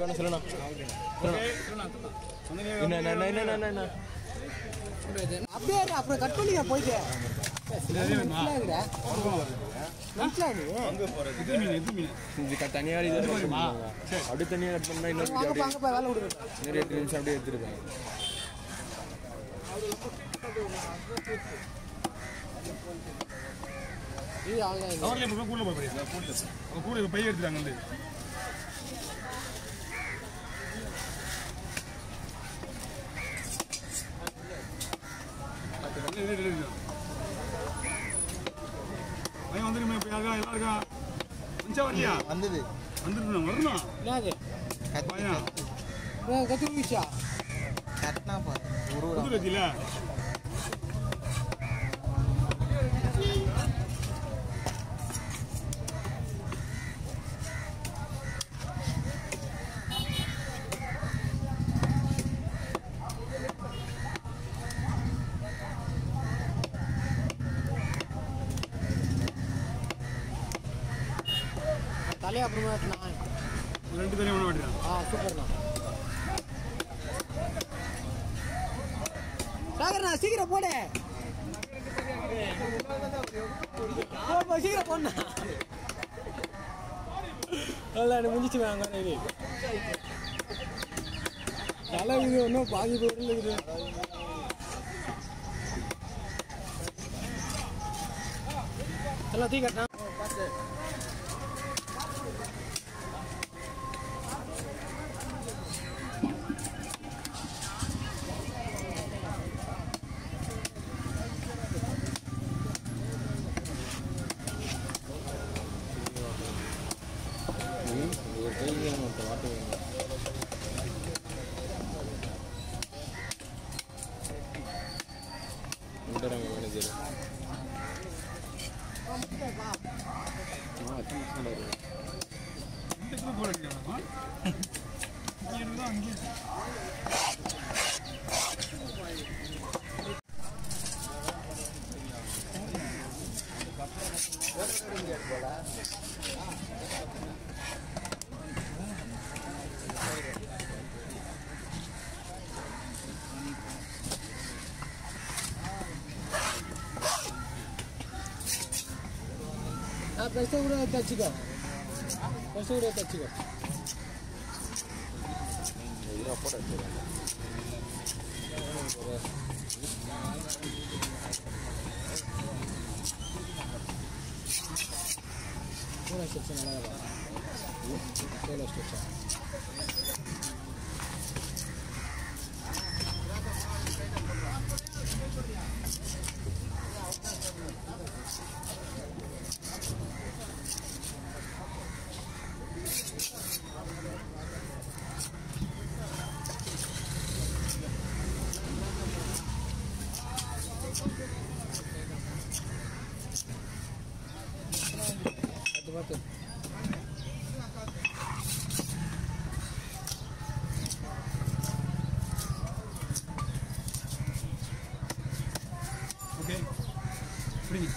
வேணும் சொல்லணும் என்ன என்ன என்ன என்ன என்ன என்ன அப்படியே இரு, அப்புறம் கட் பண்ணிக்க போயிட்டு மனசிலாகுடா. மனசிலாகு. இது க- தனியா இது cut பண்ணுவாங்க. அப்படியே தனியா கட் பண்ணா இன்னொரு வாங்க, அப்படியே வாங்க, போய் வேலை கொடுங்க. இன்னொரு எட்டு நிமிஷம் அப்படியே எடுத்துருப்பாங்க இது ஆள்தான் இது. கவர்ல இப்போ கூட போய் படியா கூட இப்போ பைய எடுத்துட்டாங்க வந்து பையன் வந்துருமே இப்போ யாருக்கா எல்லாம் இருக்கா மஞ்சா வரலையா வந்தது வந்துருக்கணும் வரணும் என்னது பையன் ஏன் கத்தி விழுந்துச்சா? கட்டினா பாரு ஒரு புது கத்தியில தலையை அப்புறமா ஏத்துனா. ரெண்டு தனியாக ஒன்று மாட்டேன் ஆ சூப்பர்ண்ணா சாகர்ண்ணா சீக்கிரம் போடு போ, போ, சீக்கிரம் போண்ணா நல்லா எனக்கு முடிச்சு வாங்க இது தலை இது ஒன்றும் பாதி பொருள் இருக்குது எல்லாம் தீ கட்டினா ஒரு கைக்கு மொத்த வாட்டு வேணும் வந்துடுறாங்க மேனேஜர் ஆ அத்தனை நிமிஷம் வரும் இந்த இடத்துல போட அடிக்கிறாங்கம்மா இங்கே இருந்தால் அங்கேயே ஆ பெருசாக கூட எடுத்து வச்சுக்கோ பெருசாக கூட எடுத்து வச்சுக்கோ இதெல்லாம் போட வச்சுருக்காங்க மூணு ஸ்டெப்ஸ் நல்லா இருக்கும் ஏழு ஸ்டெப்ஸா பார்த்து பார்த்து ஓகே பிடிங்க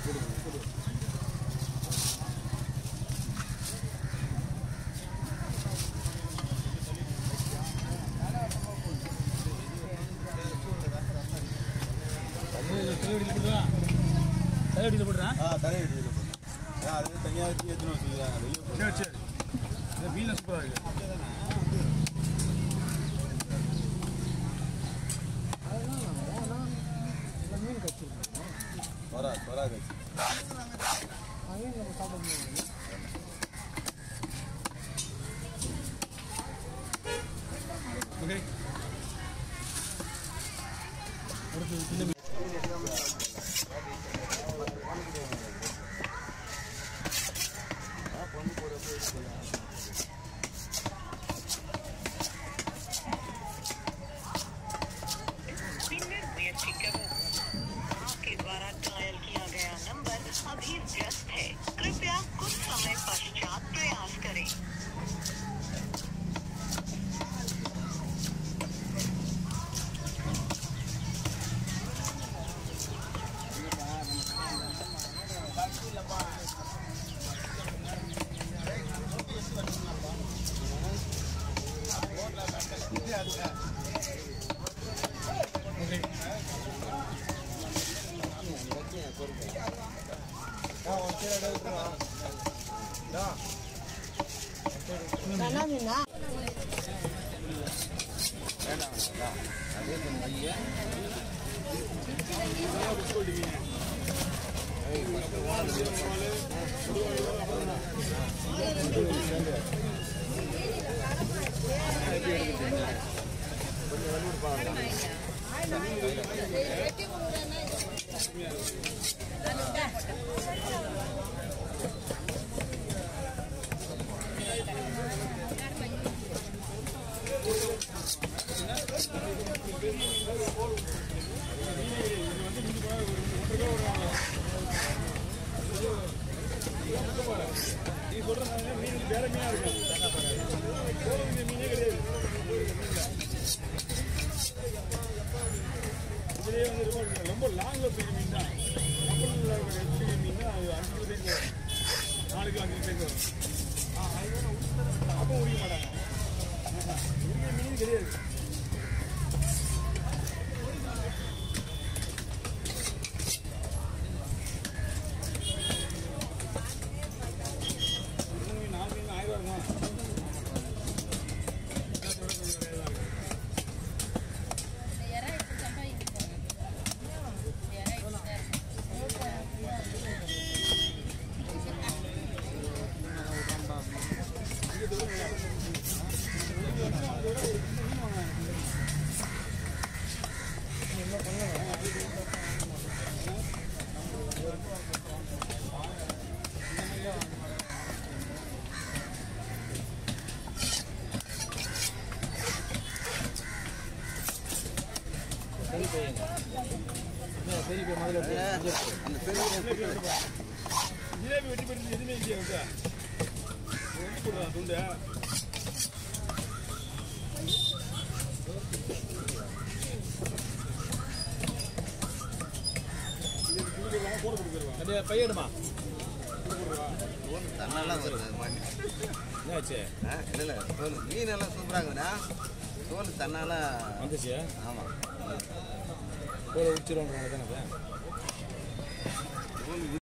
தலையடியில் போடுறேன் ஆ தலையை எடுத்து போடுறேன் அது தனியாக வச்சு எத்தனை வச்சுருக்காங்க வெளியே போட்டு சரி சரி இந்த மீன் சூப்பராக இருக்கு மீன் கச்சிருக்கோம் வரா வராது அங்கேயும் நம்ம சாப்பிட முடியாது ஓகே पिन्नर मुयस्सिकवो आपके द्वारा डायल किया गया नंबर अभी व्यस्त है कृपया कुछ समय पश्चात प्रयास करें இதுலயே வந்து ரொம்ப ரொம்ப லாங்ல போய் மீன் தான் கப்பல்ல பெரிய மீன் தான் அது அஞ்சு கிலோ சைஸ் வரும் நாலு கிலோ அஞ்சு கிலோ சைஸ் வரும் அப்போ உரிக்க மாட்டாங்க உரிக்கிற மீன் கிடையாது மூணு மீன், நாலு மீன் ஆயிரம் ரூபா இருக்கும் எல்லாத்தோட கொஞ்சம் விலையா தான் இருக்கு. பெரிய போய் முதல்ல ஜிலேபி வெட்டி போட்டு எதுவுமே இல்லையா வந்து வெட்டி போடுறா துண்டு இது துண்டு இல்லாம போட கொடுத்துருவா அப்படியே பையடுமா தன்னெல்லாம் வருது மாட்டி. என்னாச்சு ஆ, இல்ல இல்ல தோல் மீன் எல்லாம் சூப்பராக இருக்குண்ணா தோல் தன்னால வந்துச்சு ஆமாம் கூட உச்சிரோன்றவங்க தானே தோல்